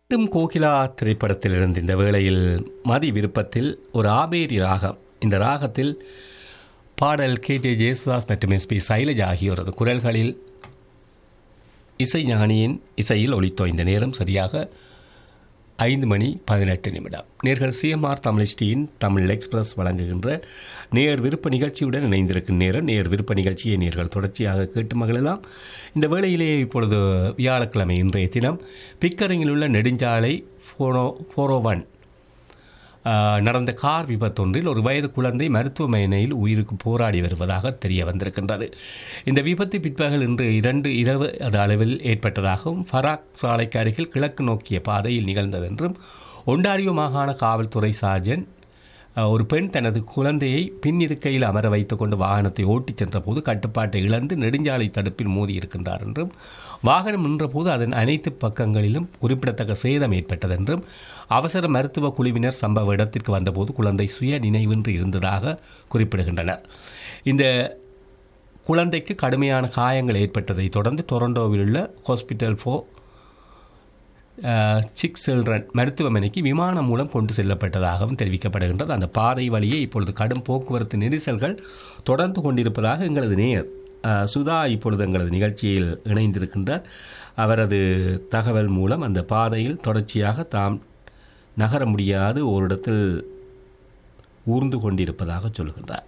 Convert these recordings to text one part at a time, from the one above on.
பாட்டும் கோகிலா திரைப்படத்திலிருந்து இந்த வேளையில் மதி விருப்பத்தில் ஒரு ஆபேரி ராகம் இந்த ராகத்தில் பாடல் கே ஜே ஜேசுதாஸ் மற்றும் எஸ்பி சைலஜா ஆகியோரது குரல்களில் இசைஞானியின் இசையில் ஒலித்தோ இந்த நேரம் சரியாக ஐந்து மணி பதினெட்டு நிமிடம் நேர்கள் சிஎம்ஆர் தமிழ்ச்சியின் தமிழ் எக்ஸ்பிரஸ் வழங்குகின்ற நேர் விருப்ப நிகழ்ச்சியுடன் இணைந்திருக்கும் நேரம் நேர் விருப்ப நிகழ்ச்சியை நேர்கள் தொடர்ச்சியாக கேட்டு மகிழலாம் இந்த வேளையிலே இப்பொழுது வியாழக்கிழமை இன்றைய தினம் பிக்கரிங்கில் உள்ள நெடுஞ்சாலை ஃபோனோ ஃபோரோ ஒன் நடந்த கார் விபத்தொன்றில் ஒரு வயது குழந்தை மருத்துவமனையில் உயிருக்கு போராடி வருவதாக தெரிய வந்திருக்கின்றது இந்த விபத்து பிற்பகல் இன்று இரண்டு இரவு அது அளவில் ஏற்பட்டதாகவும் ஃபராக் சாலைக்கு அருகில் கிழக்கு நோக்கிய பாதையில் நிகழ்ந்தது என்றும் ஒண்டாரியோ மாகாண காவல்துறை சார்ஜன் ஒரு பெண் தனது குழந்தையை பின் இருக்கையில் அமர வைத்துக் கொண்டு வாகனத்தை ஓட்டிச் சென்றபோது கட்டுப்பாட்டை இழந்து நெடுஞ்சாலை தடுப்பில் மோதி இருக்கின்றார் என்றும் வாகனம் நின்றபோது அதன் அனைத்து பக்கங்களிலும் குறிப்பிடத்தக்க சேதம் ஏற்பட்டது என்றும் அவசர மருத்துவ குழுவினர் சம்பவ இடத்திற்கு வந்தபோது குழந்தை சுய நினைவின்றி இருந்ததாக குறிப்பிடுகின்றனர் இந்த குழந்தைக்கு கடுமையான காயங்கள் ஏற்பட்டதை தொடர்ந்து டொரண்டோவில் உள்ள ஹாஸ்பிட்டல் ஃபோ சிக் சில்ட்ரன் மருத்துவமனைக்கு விமானம் மூலம் கொண்டு செல்லப்பட்டதாகவும் தெரிவிக்கப்படுகின்றது அந்த பாதை வழியே இப்பொழுது கடும் போக்குவரத்து நெரிசல்கள் தொடர்ந்து கொண்டிருப்பதாக எங்களது நேர் சுதா இப்பொழுது எங்களது நிகழ்ச்சியில் இணைந்திருக்கின்றார் அவரது தகவல் மூலம் அந்த பாதையில் தொடர்ச்சியாக தாம் நகர முடியாது ஓரிடத்தில் ஊர்ந்து கொண்டிருப்பதாக சொல்கின்றார்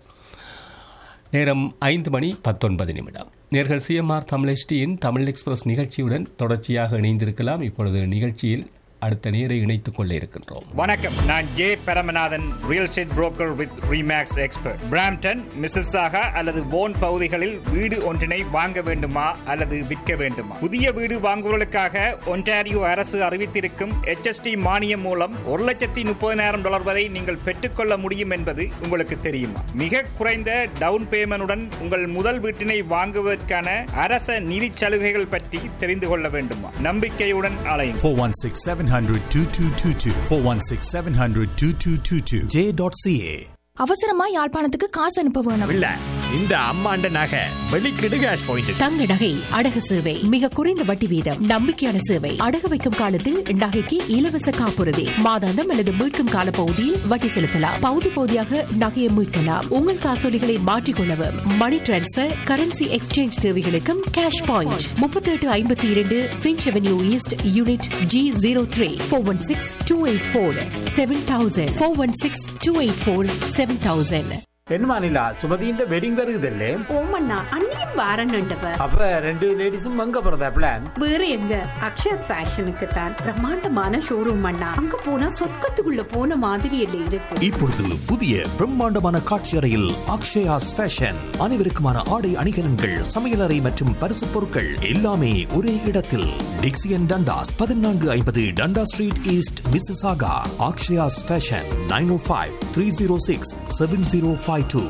நேரம் ஐந்து மணி பத்தொன்பது நிமிடம் நேர்கள் சிஎம்ஆர் தமிழ்டியின் தமிழ் எக்ஸ்பிரஸ் நிகழ்ச்சியுடன் தொடர்ச்சியாக இணைந்திருக்கலாம் இப்பொழுது நிகழ்ச்சியில் அடுத்த நேரை இணைத்துக் கொள்ள இருக்கின்றோம் வணக்கம் நான் J Paramanathan real estate broker with Remax expert Brampton மிஸ்ஸாக அல்லது போன் பகுதிகளில் வீடு ஒன்றினை வாங்க வேண்டுமா அல்லது விற்க வேண்டுமா புதிய வீடு வாங்குவதற்காக ஒன்டாரியோ அரசு அறிவித்திருக்கும் HST மானியம் மூலம் ஒரு லட்சத்தி முப்பதினாயிரம் டாலர் வரை நீங்கள் பெற்றுக்கொள்ள முடியும் என்பது உங்களுக்கு தெரியுமா மிக குறைந்த டவுன் பேமெண்டுடன் உங்கள் முதல் வீட்டினை வாங்குவதற்கான அரச நிதி சலுகைகள் பற்றி தெரிந்து கொள்ள வேண்டுமா நம்பிக்கையுடன் அலையும் 416 700 2222. 416 700 2222. J.ca. அவசரமா யாழ்ப்பாணத்துக்கு காசு அனுப்ப வேணும் இல்ல இந்த அம்மாண்ட நகை வெளிக்கிடு கேஷ் பாயிண்ட் தங்க நகை அடகு சேவை மிக குறைந்த வட்டி வீதம் நம்பிக்கையான சேவை அடகு வைக்கும் காலத்தில் நகைக்கு இலவச காப்புறுதி மாதாந்தம் அல்லது மீட்கும் கால பகுதியில் வட்டி செலுத்தலாம் பகுதி பகுதியாக நகையை மீட்கலாம் உங்கள் காசோலிகளை மாற்றிக்கொள்ளவும் மணி டிரான்ஸ்பர் கரன்சி எக்ஸ்சேஞ்ச் தேவைகளுக்கும் கேஷ் பாயிண்ட் முப்பத்தி எட்டு ஐம்பத்தி இரண்டு Finch avenue east unit G zero three four one six two eight four seven thousand four one six two eight four seven thousand என்னமா நிலா சுமதியின் வெட்டிங் வருகுதல்லே ஓமண்ணா அண்ணியும் வாரன்னுண்டவ அப்ப ரெண்டு லேடிஸும் அங்க போறதா பிளான் வேற எங்க அக்ஷயா ஃபேஷனுக்கு தான் பிரம்மாண்டமான ஷோரூம் அண்ணா அங்க போனா சொர்க்கத்துக்குள்ள போன மாதிரி இல்ல இருக்கு இப்பொழுது புதிய பிரம்மாண்டமான காட்சி அறையில் அக்ஷயாஸ் ஃபேஷன் அனைவருக்குமான ஆடை அணிகலன்கள் சமையலறை மற்றும் பரிசு பொருட்கள் எல்லாமே ஒரே இடத்தில் டிக்சியன் டண்டாஸ் பதினான்கு ஐம்பது Dundas street east Mississauga Akshaya's fashion nine oh five three zero six seven zero five two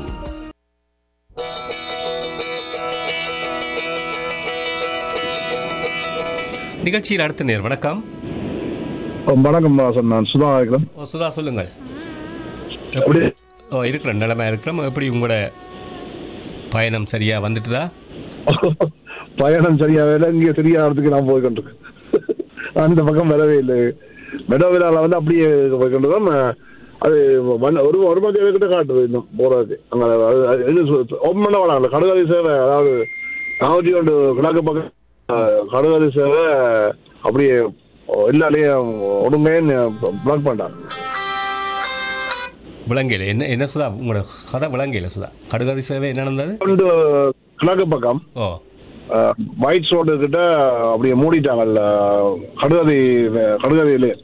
நிகழ்ச்சியில் அடுத்த நேர் வணக்கம் வணக்கம் வாசன் நான் சுதா இருக்கிறேன் ஓ சுதா சொல்லுங்கள் எப்படி ஓ இருக்கிறேன் நிலைமை இருக்கிறோம் எப்படி உங்களோட பயணம் சரியா வந்துட்டுதா பயணம் சரியா வேலை இங்கே சரியாகிறதுக்கு நான் போய் கொண்டிருக்கேன் அந்த பக்கம் வரவே இல்லை மெடோவிலால வந்து அப்படியே போய் கொண்டிருக்கோம் அது வண்ண- ஒரு ஒரு மதிய கிட்ட காட்டுது இன்னும் போறதுக்கு அங்க அது- அது இது சு- ஓப்பன் பண்ண வேணாம் கடுகாதி சேவை அதாவது நானூற்றி ஒன்று கிழக்கு பக்கம் அஹ், கடுகாதி சேவை அப்படியே எல்லாரையும் ஒடுங்கன்னு பிளாக் பண்ணிட்டாங்க விலங்கையில் என்ன என்ன சுதா உங்களோட கதை விலங்கையில் சுதா கடுகாதி சேவை என்ன நடந்தது வந்து கிழக்கு பக்கம் ஓ ஒயிட் ரோடு கிட்ட அப்படியே மூடிட்டாங்கல்ல கடுகதி கடுகதியிலே